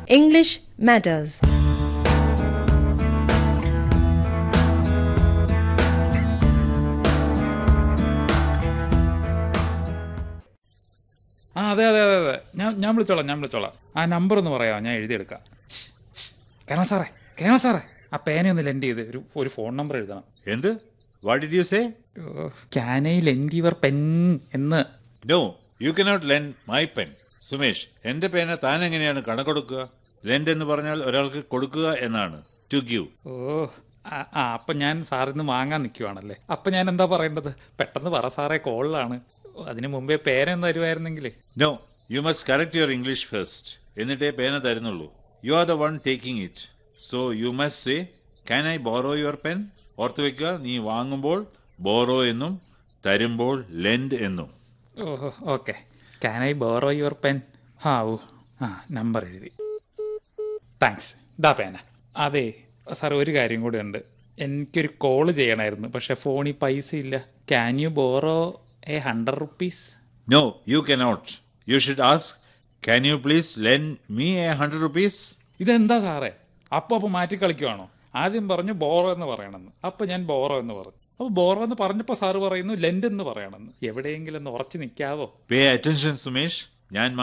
English Matters. ആ അതെ അതെ അതെ അതെ ഞാൻ ഞാൻ വിളിച്ചോളാം ഞാൻ വിളിച്ചോളാം ആ നമ്പർ ഒന്ന് പറയാമോ ഞാൻ എഴുതിയെടുക്കാം ശ്ശ്, ശ്ശ്. കേരള സാറേ കേരള സാറേ ആ പേനയൊന്ന് ലെൻഡ് ചെയ്ത് ഒരു ഒരു ഫോൺ നമ്പർ എഴുതണം എന്ത് what did you say can I lend your pen എന്ന് no you cannot lend my pen Sumesh എന്റെ പേന താൻ എങ്ങനെയാണ് കണക്കൊടുക്കുക ലെൻഡ് എന്ന് പറഞ്ഞാൽ ഒരാൾക്ക് കൊടുക്കുക എന്നാണ് ടു ഗിവ് ഓ ആ ആ, അപ്പം ഞാൻ സാറിൽ നിന്ന് വാങ്ങാൻ നിൽക്കുവാണല്ലേ അപ്പം ഞാൻ എന്താ പറയേണ്ടത് പെട്ടെന്ന് പറ സാറേ കോളിലാണ് അതിന് മുമ്പേ പേനൊന്ന് തരുമായിരുന്നെങ്കിലേ no you must correct your English first എന്നിട്ടേ പേന തരുന്നുള്ളൂ you are the one taking it so you must say can I borrow your pen ഓർത്ത് വെക്കുക നീ വാങ്ങുമ്പോൾ ബോറോ എന്നും തരുമ്പോൾ ലെൻഡ് എന്നും ഓഹോ okay can I borrow your pen ആ ഓ ആ നമ്പർ എഴുതി താങ്ക്സ് ഇതാ പേന അതെ സാർ ഒരു കാര്യം കൂടെ ഉണ്ട് എനിക്കൊരു കോള് ചെയ്യണമായിരുന്നു പക്ഷെ ഫോണിൽ പൈസ ഇല്ല can you borrow a hundred rupees no you cannot you should ask can you please lend me a hundred rupees ഇതെന്താ സാറേ അപ്പോൾ അപ്പോൾ മാറ്റി കളിക്കുവാണോ ആദ്യം പറഞ്ഞു ബോറോ എന്ന് പറയണമെന്ന് അപ്പോൾ ഞാൻ ബോറോ എന്ന് പറഞ്ഞു അപ്പോൾ ബോറോ എന്ന് പറഞ്ഞപ്പോൾ സാറ് പറയുന്നു ലെൻഡ് എന്ന് പറയണമെന്ന് എവിടെയെങ്കിലും ഒന്ന് ഉറച്ചു നിൽക്കാവോ പേ അറ്റൻഷൻ സുമേഷ് ഞാൻ